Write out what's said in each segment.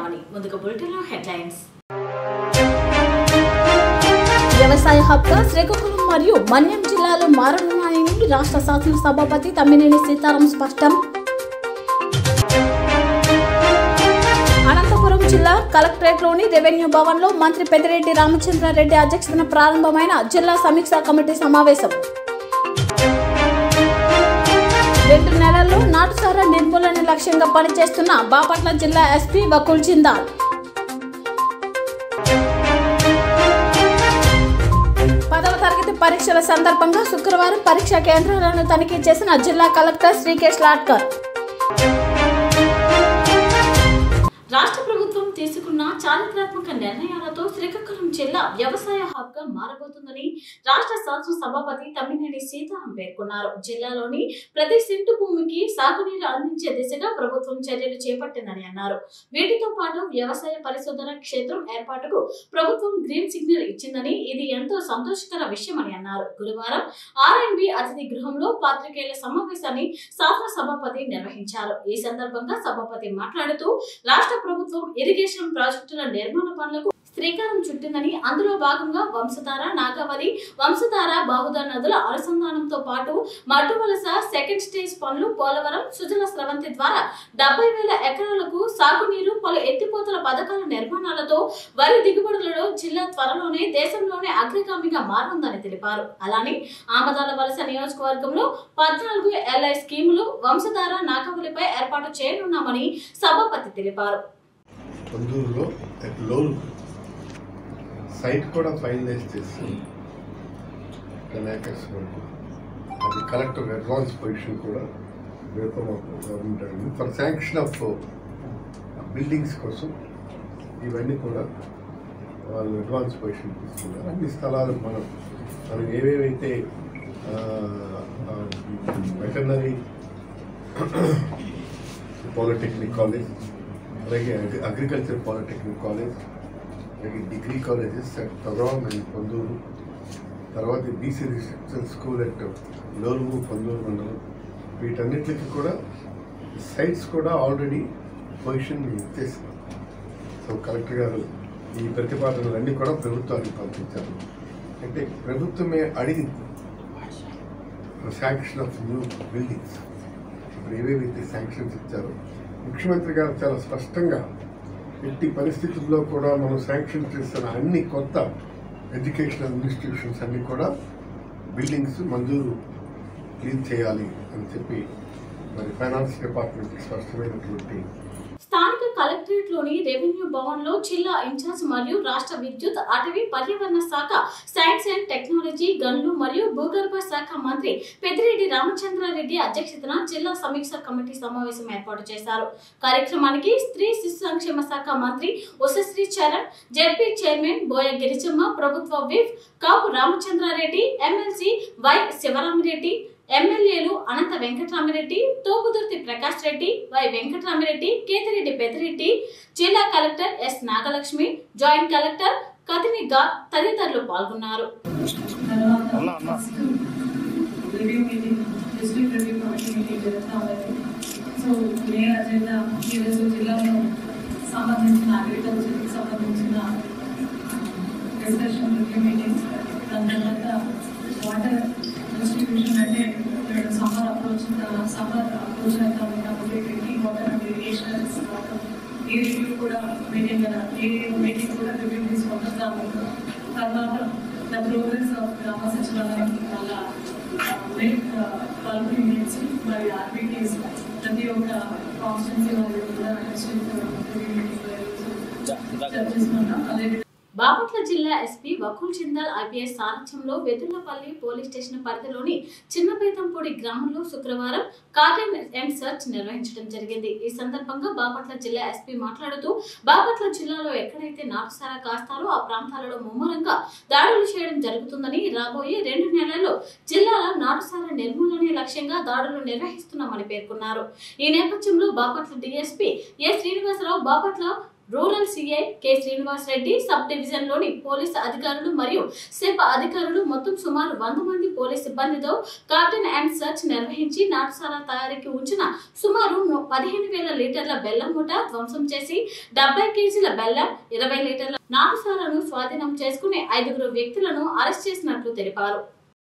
ఆకాశవాణి ముందుగా bulletin headlines వ్యవసాయ హబ్గా శ్రీకాకుళం మరియు మన్యం జిల్లాలు మారనున్నాయని రాష్ట్ర శాసన సభాపతి తమ్మినేని సీతారాం స్పష్టం అనంతపురం జిల్లా కలెక్టరేట్లోని రెవెన్యూ భవన్లో మంత్రి పెద్దిరెడ్డి రామచంద్రారెడ్డి అధ్యక్షతన ప్రారంభమైన జిల్లా సమీక్షా కమిటీ సమావేశం రెండు నెలల్లో నాటుసారా నిర్మూలన లక్ష్యంగా పనిచేస్తున్న బాపట్ల జిల్లా ఎస్పీ వకుల్ జిందాల్ పదవ తరగతి పరీక్షల సందర్భంగా శుక్రవారం పరీక్షా కేంద్రాలను తనిఖీ చేసిన జిల్లా కలెక్టర్ శ్రీకేష్ లాట్కర్ రాష్ట్ర ప్రభుత్వం తీసుకున్న చారిత్రాత్మక నిర్ణయాలతో శ్రీకాకుళం జిల్లా వ్యవసాయ హబ్ గా మారబోతుందని రాష్ట్ర శాసన సభాపతి తమ్మినేని సీతారాం పేర్కొన్నారు జిల్లాలోని ప్రతి సెంటు భూమికి సాగునీరు అందించే దిశగా ప్రభుత్వం చర్యలు చేపట్టిందని అన్నారు వీటితో పాటు వ్యవసాయ పరిశోధన క్షేత్రం ఏర్పాటుకు ప్రభుత్వం గ్రీన్ సిగ్నల్ ఇచ్చిందని ఇది ఎంతో సంతోషకర విషయమని అన్నారు గురువారం ఆర్ఎన్బి అతిథి గృహంలో పాత్రికేయుల సమావేశాన్ని శాసన సభాపతి నిర్వహించారు ఈ సందర్భంగా సభాపతి మాట్లాడుతూ రాష్ట్ర ప్రభుత్వం ఇరిగేషన్ ప్రాజెక్టుల నిర్మాణ పనులకు శ్రీకారం చుట్టిందని అందులో భాగంగా వంశధార నాగావళి వంశధార బాహుదా నదుల అనుసంధానంతో పాటు మడ్డువలస సెకండ్ స్టేజ్ పనులు పోలవరం సుజల స్రవంతి ద్వారా డెబ్బై వేల ఎకరాలకు సాగునీరు పలు ఎత్తిపోతల పథకాల నిర్మాణాలతో వరి దిగుబడులలో జిల్లా త్వరలోనే దేశంలోనే అగ్రగామిగా మారనుందని తెలిపారు అలానే ఆమదాల వలస నియోజకవర్గంలో పద్నాలుగు ఎల్ఐ స్కీములు వంశధార నాగావళిపై ఏర్పాటు చేయనున్నామని సభాపతి తెలిపారు పొందూరులో లోన్ సైట్ కూడా ఫైనలైజ్ చేసి టెన్ ఏకర్స్ వరకు అది కలెక్టర్ అడ్వాన్స్ పొజిషన్ కూడా రేపు మాకు గవర్నమెంట్ అడిగింది ఫర్ శాంక్షన్ ఆఫ్ బిల్డింగ్స్ కోసం ఇవన్నీ కూడా వాళ్ళు అడ్వాన్స్ పొజిషన్ తీసుకున్నారు అన్ని స్థలాలు మనం మనం ఏవేవైతే వెటర్నరీ పాలిటెక్నిక్ కాలేజ్ అలాగే అగ్రి- అగ్రికల్చర్ పాలిటెక్నిక్ కాలేజ్ అలాగే డిగ్రీ కాలేజెస్ అట్ తగవాం అండ్ పొందూరు తర్వాత బీసీ రిసెప్షన్ స్కూల్ అట్ లోరుగు పొందూరు మండలం వీటన్నిటికి కూడా సైట్స్ కూడా ఆల్రెడీ పొజిషన్ ఇచ్చేసారు సో కలెక్టర్ గారు ఈ ప్రతిపాదనలన్నీ కూడా ప్రభుత్వానికి పంపించారు అంటే ప్రభుత్వమే అడిగింది శాంక్షన్ ఆఫ్ న్యూ బిల్డింగ్స్ ఇప్పుడు ఏవేవైతే శాంక్షన్స్ ఇచ్చారో ముఖ్యమంత్రి గారు చాలా స్పష్టంగా ఎట్టి పరిస్థితుల్లో కూడా మనం శాంక్షన్ చేస్తున్న అన్ని కొత్త ఎడ్యుకేషనల్ ఇన్స్టిట్యూషన్స్ అన్ని కూడా బిల్డింగ్స్ మంజూరు క్లీన్ చేయాలి అని చెప్పి మరి ఫైనాన్స్ డిపార్ట్మెంట్ స్పష్టమైనటువంటి స్థానిక కలెక్టరేట్ లోని రెవెన్యూ భవన్ లో జిల్లా ఇన్ఛార్జ్ మరియు రాష్ట్ర విద్యుత్ అటవీ పర్యావరణ శాఖ సైన్స్ అండ్ టెక్నాలజీ గన్లు మరియు భూగర్భ శాఖ మంత్రి పెద్దిరెడ్డి రామచంద్రారెడ్డి అధ్యక్షతన జిల్లా సమీక్ష కమిటీ సమావేశం ఏర్పాటు చేశారు కార్యక్రమానికి స్త్రీ శిశు సంక్షేమ శాఖ మంత్రి ఉషశ్రీ చరణ్ జెడ్పీ చైర్మన్ బోయ గిరిజమ్మ ప్రభుత్వ whip Kapu Ramachandra Reddy MLC Y Sivarami Reddy ఎమ్మెల్యేలు అనంత వెంకటరామిరెడ్డి తోపుదుర్తి ప్రకాష్ రెడ్డి వై వెంకటరామిరెడ్డి కేతిరెడ్డి పెద్దిరెడ్డి జిల్లా collector S Nagalakshmi joint collector కతిని గా తదితరులు పాల్గొన్నారు తర్వాత review meeting district review committee meeting జరుగుతూ ఉంది సో మెయిన్ అజెండా ఈరోజు జిల్లాలో సంబంధించిన అగ్రికల్చర్కి సంబంధించిన డిస్కషన్ రివ్యూ మీటింగ్స్ దాని తర్వాత వాటర్ డిస్ట్రిబ్యూషన్ అంటే ఇప్పుడు సమ్మర్ అప్రోచ్ సమ్మర్ అప్రోచ్ అవుతా ఉంది కాబట్టి drinking water and irrigation water ఈ రివ్యూ కూడా మీటింగ్ ఈ మీటింగ్ కూడా రివ్యూ తీసుకుంటాము తర్వాత ద ప్రోగ్రెస్ ఆఫ్ గ్రామ సచివాలయం వల్ల మెయిన్ బల్క్ యూనిట్స్ మరి ఆర్బీటీస్ ప్రతి ఒక్క కాన్స్టిట్యున్సీ వాళ్ళు కూడా డిస్ట్రిక్ట్ రివ్యూ మీటింగ్లో చర్చిస్తున్నాం అదే బాపట్ల జిల్లా ఎస్పీ వకుల్ చిందాల్ ఐపీఎస్ సారథ్యంలో వెదుర్లపల్లి పోలీస్ స్టేషన్ పరిధిలోని చిన్నపేతంపూడి గ్రామంలో శుక్రవారం కార్డన్ అండ్ సెర్చ్ నిర్వహించడం జరిగింది ఈ సందర్భంగా బాపట్ల జిల్లా ఎస్పీ మాట్లాడుతూ బాపట్ల జిల్లాలో ఎక్కడైతే నాటుసారా కాస్తారో ఆ ప్రాంతాలలో ముమ్మరంగా దాడులు చేయడం జరుగుతుందని రాబోయే రెండు నెలల్లో జిల్లాల నాటుసారా నిర్మూలనే లక్ష్యంగా దాడులు నిర్వహిస్తున్నామని పేర్కొన్నారు ఈ నేపథ్యంలో Bapatla DSP A Srinivasa Rao Bapatla rural CI K Srinivas Reddy sub division లోని పోలీసు అధికారులు మరియు సెబ్ అధికారులు మొత్తం సుమారు వంద మంది పోలీస్ సిబ్బందితో కార్టన్ అండ్ సర్చ్ నిర్వహించి నాటుసారా తయారీకి ఉంచిన సుమారు ను- పదిహేను వేల లీటర్ల బెల్లం మూట ధ్వంసం చేసి డెబ్బై కేజీల బెల్లం ఇరవై లీటర్ల నాటుసారాను స్వాధీనం చేసుకుని ఐదుగురు వ్యక్తులను అరెస్ట్ చేసినట్లు తెలిపారు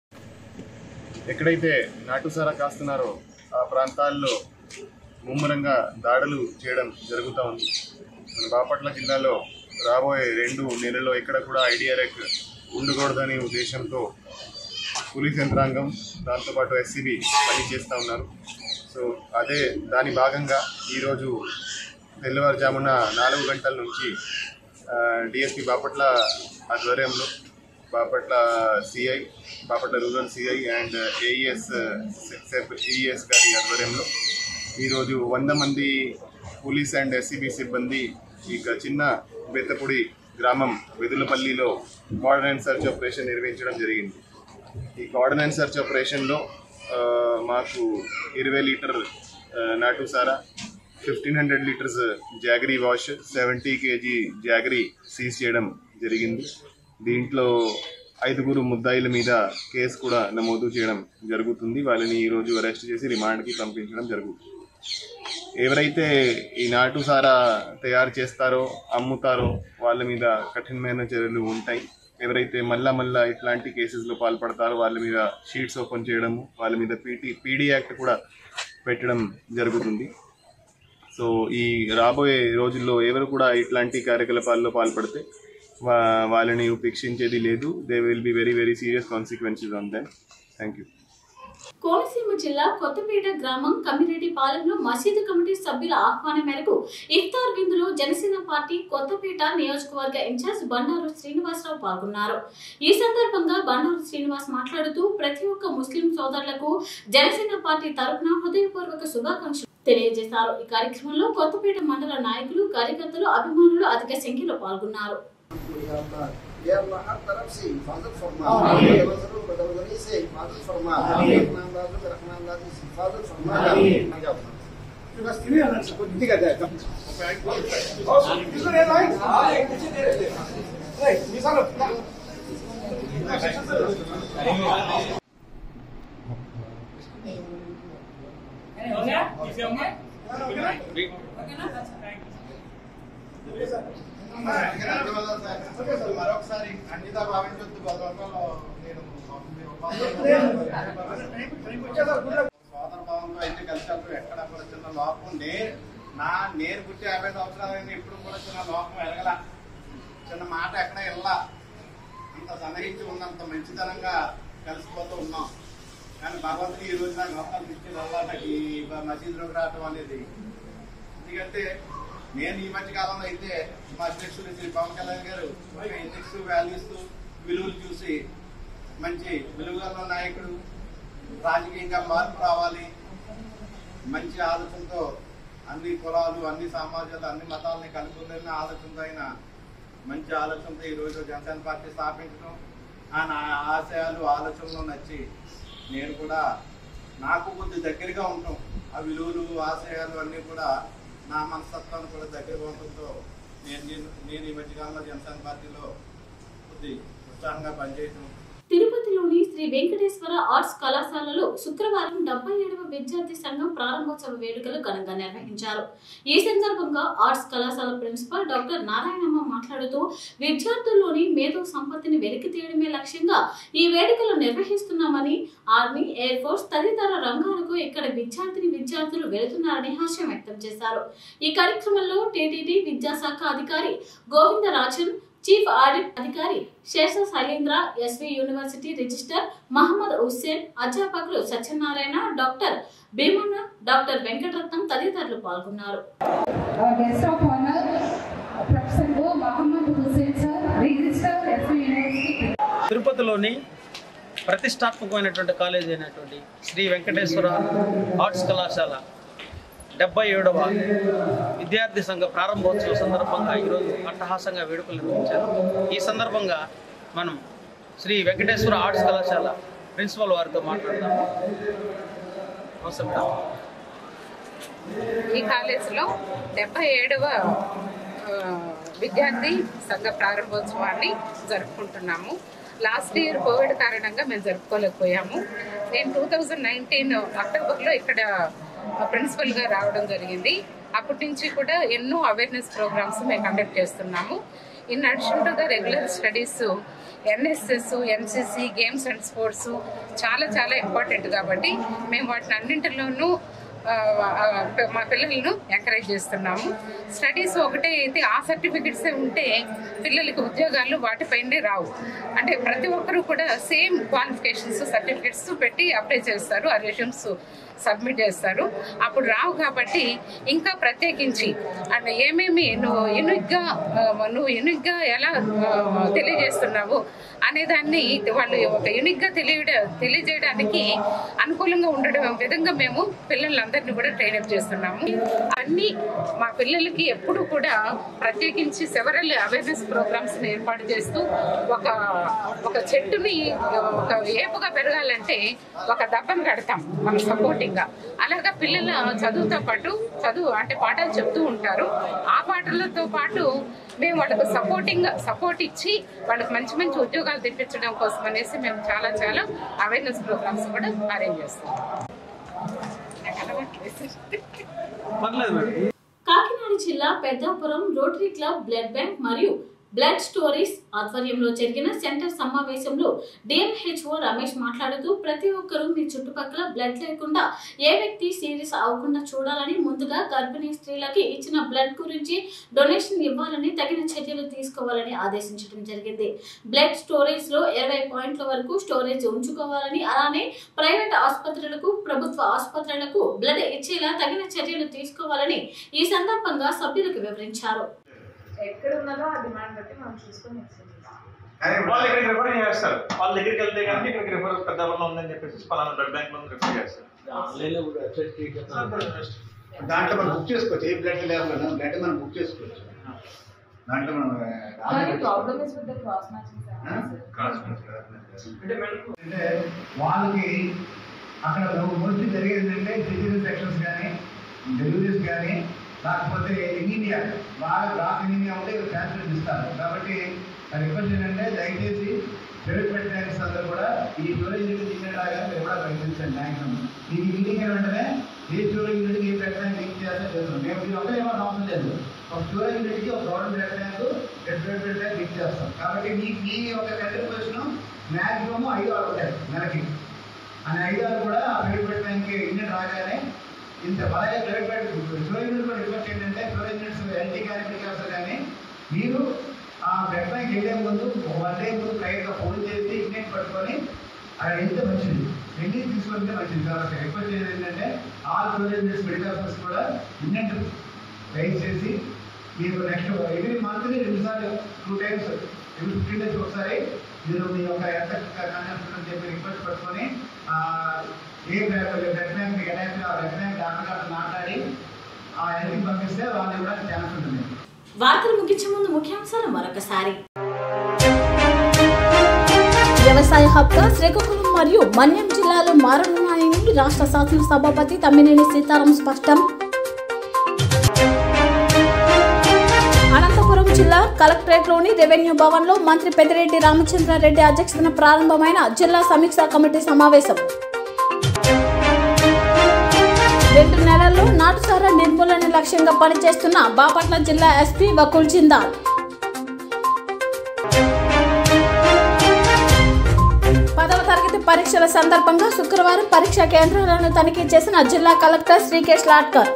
ఎక్కడైతే నాటుసారా కాస్తున్నారో ఆ ప్రాంతాల్లో ముమ్మరంగా దాడులు చేయడం జరుగుతూ ఉంది మన బాపట్ల జిల్లాలో రాబోయే రెండు నెలల్లో ఎక్కడ కూడా ఐడిఆర్ఎక్ ఉండకూడదనే ఉద్దేశంతో పోలీస్ యంత్రాంగం దాంతోపాటు ఎస్సీబీ పనిచేస్తూ ఉన్నారు సో అదే దాని భాగంగా ఈరోజు తెల్లవారుజామున నాలుగు గంటల నుంచి డిఎస్పీ బాపట్ల ఆధ్వర్యంలో Bapatla CI Bapatla rural CI and AES SEB AES గారి ఆధ్వర్యంలో ఈరోజు వంద మంది పోలీస్ అండ్ ఎస్సీబీ సిబ్బంది ఇక చిన్న బెత్తపూడి గ్రామం వెదులపల్లిలో కోఆర్డినేట్ సర్చ్ ఆపరేషన్ నిర్వహించడం జరిగింది ఈ కోఆర్డినేట్ సర్చ్ ఆపరేషన్లో ఆ, మాకు ఇరవై లీటర్ ఆ, నాటు సారా fifteen hundred litres jaggery wash seventy kg jaggery seize చేయడం జరిగింది దీంట్లో ఐదుగురు ముద్దాయిల మీద కేసు కూడా నమోదు చేయడం జరుగుతుంది వాళ్ళని ఈరోజు అరెస్ట్ చేసి రిమాండ్కి పంపించడం జరుగుతుంది ఎవరైతే ఈ నాటు సారా తయారు చేస్తారో అమ్ముతారో వాళ్ళ మీద కఠినమైన చర్యలు ఉంటాయి ఎవరైతే మళ్ళా మళ్ళా ఇట్లాంటి కేసెస్లో పాల్పడతారో వాళ్ళ మీద షీట్స్ ఓపెన్ చేయడము వాళ్ళ మీద పీటీ పీడీ యాక్ట్ కూడా పెట్టడం జరుగుతుంది సో ఈ రాబోయే రోజుల్లో ఎవరు కూడా ఇట్లాంటి కార్యకలాపాల్లో పాల్పడితే వా వాళ్ళని ఉపేక్షించేది లేదు they will be very very serious consequences on them thank you Konaseema జిల్లా కొత్తపేట గ్రామం కమిరెడ్డి పాలెంలో మసీదు కమిటీ సభ్యుల ఆహ్వానం మేరకు ఇఫ్తార్ విందులో జనసేన పార్టీ కొత్తపేట నియోజకవర్గ ఇన్ఛార్జ్ బండారు శ్రీనివాసరావు పాల్గొన్నారు ఈ సందర్భంగా బండారు శ్రీనివాస్ మాట్లాడుతూ ప్రతి ఒక్క ముస్లిం సోదరులకు జనసేన పార్టీ తరపున హృదయపూర్వక శుభాకాంక్షలు తెలియజేశారు ఈ కార్యక్రమంలో కొత్తపేట మండల నాయకులు కార్యకర్తలు అభిమానులు అధిక సంఖ్యలో పాల్గొన్నారు ये अल्लाह हर तरफ से हिफाजत फरमा बदवजरों बदवजरी से हिफाजत फरमा रहमानदाजों के रहमानदाजी से हिफाजत फरमा మరొకసారి ఖండిత భావించొద్దు భగవంతులో నేను సోదర భావంతో అయితే కలిసి వెళ్తాం ఎక్కడ కూడా చిన్న లోపం నే నా నేను పుట్టి యాభై సంవత్సరాలైంది ఇప్పుడు కూడా చిన్న లోపం ఎరగల చిన్న మాట ఎక్కడ వెళ్ళా అంత సన్నిహించి ఉన్నంత మంచితనంగా కలిసిపోతూ ఉన్నాం కానీ భగవంతుడు ఈ రోజు నాకు అవకాశం ఇచ్చిన వల్ల నాకు ఈ మసీదులోకి రావటం అనేది ఎందుకంటే నేను ఈ మధ్య కాలంలో అయితే మా అధ్యక్షులు శ్రీ పవన్ కళ్యాణ్ గారు ఒక ఎథిక్స్ వాల్యూస్ విలువలు చూసి మంచి విలువల నాయకుడు రాజకీయంగా మార్పు రావాలి మంచి ఆలోచనతో అన్ని కులాలు అన్ని సమాజాలు అన్ని మతాలని కలుపుకుందన్న ఆలోచనతో ఆయన మంచి ఆలోచనతో ఈ రోజు జనసేన పార్టీ స్థాపించడం ఆయన ఆశయాలు ఆలోచనలు నచ్చి నేను కూడా నాకు కొద్ది దగ్గరగా ఉంటాం ఆ విలువలు ఆశయాలు అన్నీ కూడా నా మనస్తత్వాన్ని కూడా దగ్గరగా ఉండడంతో నేను నేను- నేను ఈ మధ్యకాలంలో జనసేన పార్టీలో కొద్ది ఉత్సాహంగా పనిచేయటం తిరుపతిలోని శ్రీ వెంకటేశ్వర ఆర్ట్స్ కళాశాలలో శుక్రవారం డెబ్బై ఏడవ విద్యార్థి సంఘం ప్రారంభోత్సవ వేడుకలు ఘనంగా నిర్వహించారు ఈ సందర్భంగా ఆర్ట్స్ కళాశాల ప్రిన్సిపల్ డాక్టర్ నారాయణమ్మ మాట్లాడుతూ విద్యార్థుల్లోని మేధో సంపత్తిని వెలికి తీయడమే లక్ష్యంగా ఈ వేడుకలు నిర్వహిస్తున్నామని ఆర్మీ ఎయిర్ ఫోర్స్ తదితర రంగాలకు ఇక్కడ విద్యార్థిని విద్యార్థులు వెళుతున్నారని హర్షం వ్యక్తం చేశారు ఈ కార్యక్రమంలో టీటీడీ విద్యాశాఖ అధికారి గోవిందరాజన్ చీఫ్ ఆడిట్ అధికారి Sesha Shailendra SV university register Mohammed Hussain అధ్యాపకులు సత్యనారాయణ డాక్టర్ భీమన్న డాక్టర్ వెంకటరత్నం తదితరులు పాల్గొన్నారు Our guest of honor, Professor O. Muhammad Hussain sir, Registrar SV University. తిరుపతిలోని ప్రతిష్టాత్మకమైనటువంటి కాలేజీ అయినటువంటి శ్రీ వెంకటేశ్వర ఆర్ట్స్ కళాశాల డెబ్బై ఏడవ విద్యార్థి సంఘ ప్రారంభోత్సవ సందర్భంగా ఈరోజు అట్టహాసంగా వేడుకలు నిర్వహించారు ఈ సందర్భంగా మనం శ్రీ వెంకటేశ్వర ఆర్ట్స్ కళాశాల ప్రిన్సిపల్ వారితో మాట్లాడదాము నమస్తే మేడం ఈ కాలేజీలో డెబ్బై ఏడవ ఆ, విద్యార్థి సంఘ ప్రారంభోత్సవాన్ని జరుపుకుంటున్నాము లాస్ట్ ఇయర్ కోవిడ్ కారణంగా మేము జరుపుకోలేకపోయాము నేను టూ థౌజండ్ నైన్టీన్ అక్టోబర్లో ఇక్కడ ప్రిన్సిపల్గా రావడం జరిగింది అప్పటి నుంచి కూడా ఎన్నో అవేర్నెస్ ప్రోగ్రామ్స్ మేము కండక్ట్ చేస్తున్నాము in addition to the regular studies NSS NCC games and sports చాలా చాలా ఇంపార్టెంట్ కాబట్టి మేము వాటిని అన్నింటిలోనూ ఆ, ఆ, మా పిల్లలను ఎంకరేజ్ చేస్తున్నాము స్టడీస్ ఒకటే అయితే ఆ సర్టిఫికెట్సే ఉంటే పిల్లలకి ఉద్యోగాలు వాటిపైనే రావు అంటే ప్రతి ఒక్కరూ కూడా సేమ్ క్వాలిఫికేషన్స్ సర్టిఫికెట్స్ పెట్టి అప్లై చేస్తారు ఆ రెజ్యూమ్స్ సబ్మిట్ చేస్తారు అప్పుడు రావు కాబట్టి ఇంకా ప్రత్యేకించి అండ్ ఏమేమి నువ్వు యూనిక్గా నువ్వు యూనిక్గా ఎలా ఆ, తెలియజేస్తున్నావు అనేదాన్ని వాళ్ళు ఒక యూనిక్గా తెలియ తెలియజేయడానికి అనుకూలంగా ఉండడం విధంగా మేము పిల్లలందరినీ కూడా ట్రైనప్ చేస్తున్నాము అన్ని మా పిల్లలకి ఎప్పుడు కూడా ప్రత్యేకించి సెవరల్ అవేర్నెస్ ప్రోగ్రామ్స్ ఏర్పాటు చేస్తూ ఒక ఒక చెట్టుని ఒక ఏపుగా పెరగాలంటే ఒక దబ్బను కడతాం మనం సపోర్టింగ్ గా అలాగా పిల్లల చదువుతో పాటు చదువు అంటే పాఠాలు చెప్తూ ఉంటారు ఆ పాటలతో పాటు మేము వాళ్ళకు సపోర్టింగ్ సపోర్ట్ ఇచ్చి వాళ్ళకి మంచి మంచి ఉద్యోగాలు తెప్పించడం కోసం అనేసి మేము చాలా చాలా అవేర్నెస్ ప్రోగ్రామ్స్ కూడా అరేంజ్ చేస్తాం పర్లేదు మేడం కాకినాడ జిల్లా Peddapuram rotary club blood bank మరియు బ్లడ్ స్టోరీస్ ఆధ్వర్యంలో జరిగిన సెంటర్ సమావేశంలో డిఎంహెచ్ఓ రమేష్ మాట్లాడుతూ ప్రతి ఒక్కరూ మీ చుట్టుపక్కల బ్లడ్ లేకుండా ఏ వ్యక్తి సీరియస్ అవ్వకుండా చూడాలని ముందుగా గర్భిణీ స్త్రీలకి ఇచ్చిన బ్లడ్ గురించి డొనేషన్ ఇవ్వాలని తగిన చర్యలు తీసుకోవాలని ఆదేశించడం జరిగింది బ్లడ్ స్టోరేజ్ లో ఇరవై పాయింట్ల వరకు స్టోరేజ్ ఉంచుకోవాలని అలానే ప్రైవేట్ ఆసుపత్రులకు ప్రభుత్వ ఆసుపత్రులకు బ్లడ్ ఇచ్చేలా తగిన చర్యలు తీసుకోవాలని ఈ సందర్భంగా సభ్యులకు వివరించారు ఎక్కడ ఉన్నదో ఆ డిమాండ్ బట్టి మనం చూసుకొని వాళ్ళు ఇక్కడికి రిఫర్ చేస్తారు వాళ్ళ దగ్గరికి వెళ్తే కనుక ఇక్కడికి రిఫర్ పెద్దవాళ్ళు ఉందని చెప్పేసి పలానా బ్లడ్ బ్యాంక్ లో రిఫర్ చేస్తారు ఆన్లైన్లో కూడా వెబ్సైట్ క్రియేట్ చేస్తాం దాంట్లో మనం బుక్ చేసుకోవచ్చు ఏ బ్లడ్ లేకపోయినా బ్లడ్ మనం బుక్ చేసుకోవచ్చు దాంట్లో మనం problem is with the cross matching అంటే వాళ్ళకి అక్కడ మోస్ట్లీ జరిగేది ఏంటంటే సిజరియన్ సెక్షన్స్ కానీ డెలివరీస్ కానీ లేకపోతే ఎనీమియా బాగా గ్రాస్ ఎనీమియా ఉంటే ట్రాన్స్ఫర్ ఇస్తారు కాబట్టి నా రిక్వెస్ట్ ఏంటంటే దయచేసి ప్రైవేట్ వెటనరీస్ అందరూ కూడా ఈ స్టోరేజ్ యూనిట్ ఇచ్చినలాగా మీరు కూడా ప్రయత్నించండి మ్యాక్సిమం మీకు మీటింగ్ అయిన వెంటనే ఏ స్టోరేజ్ యూనిట్ ఏ పెట్టడానికి లింక్ చేస్తే చేస్తాం మేము ఇది ఒకటే ఏమో అవసరం లేదు ఒక స్టోరేజ్ యూనిట్కి ఒక గవర్నమెంట్ పెట్టడానికి ప్రైవేట్ పెట్టడానికి లింక్ చేస్తాం కాబట్టి మీ మీ యొక్క కంట్రిబ్యూషన్ మ్యాక్సిమం ఐదు ఆరు ఉంటాయి నెలకి అని ఐదు ఆరు కూడా ఆ ప్రైవేట్ పెట్టడానికి యూనిట్ రాగానే ఇంత అలాగే ప్రైవేట్ బెడ్ స్టోరేజ్ యూనిట్ కూడా రిక్వెస్ట్ ఏంటంటే స్టోరేజ్ యూనిట్స్ ఎల్టీ కానీ మెడికల్స్ కానీ మీరు ఆ బెడ్ బ్యాంక్ వెళ్ళే ముందు వన్ డే ముందు ప్రైవేట్గా ఫోన్ చేసి యూనిట్ పట్టుకొని అది వెళ్తే మంచిది వెళ్ళి తీసుకుంటే మంచిది కాబట్టి రిక్వెస్ట్ చేసేది ఏంటంటే ఆల్ స్టోరేజ్ యూనిట్స్ మెడికల్స్ కూడా యూనిట్ రైజ్ చేసి మీరు నెక్స్ట్ ఎవ్రీ మంత్లీ రెండు సార్లు two times every fifteen days ఒకసారి మీరు మీ యొక్క ఎంత కన్సెప్ట్ అని చెప్పి రిక్వెస్ట్ పెట్టుకొని ఆ, ఏ బ్లడ్ బ్యాంక్ మీకు అటాచ్ బ్లడ్ బ్యాంక్ డాక్టర్ గారితో మాట్లాడి ఆ ఎల్కి పంపిస్తే వాళ్ళు ఇవ్వడానికి ఛాన్స్ ఉంటుంది వార్తలు ముగించే ముందు ముఖ్యాంశాలు మరొకసారి వ్యవసాయ హబ్గా శ్రీకాకుళం మరియు మన్యం జిల్లాలో మారనున్నాయని రాష్ట్ర శాసన సభాపతి తమ్మినేని సీతారాం స్పష్టం అనంతపురం జిల్లా కలెక్టరేట్లోని రెవెన్యూ భవన్లో మంత్రి పెద్దిరెడ్డి రామచంద్రారెడ్డి అధ్యక్షతన ప్రారంభమైన జిల్లా సమీక్షా కమిటీ సమావేశం రెండు నెలల్లో నాటుసారా నిర్మూలన లక్ష్యంగా పనిచేస్తున్న బాపట్ల జిల్లా ఎస్పీ వకుల్ జిందాల్ పదవ తరగతి పరీక్షల సందర్భంగా శుక్రవారం పరీక్షా కేంద్రాలను తనిఖీ చేసిన జిల్లా కలెక్టర్ శ్రీకేష్ లాట్కర్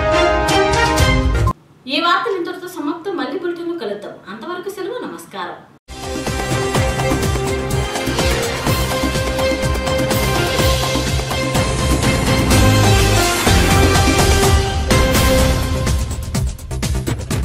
ఈ వార్తలు ఇంతటితో సమాప్తం మళ్ళీ బులెటిన్లో కలుద్దాం అంతవరకు సెలవు నమస్కారం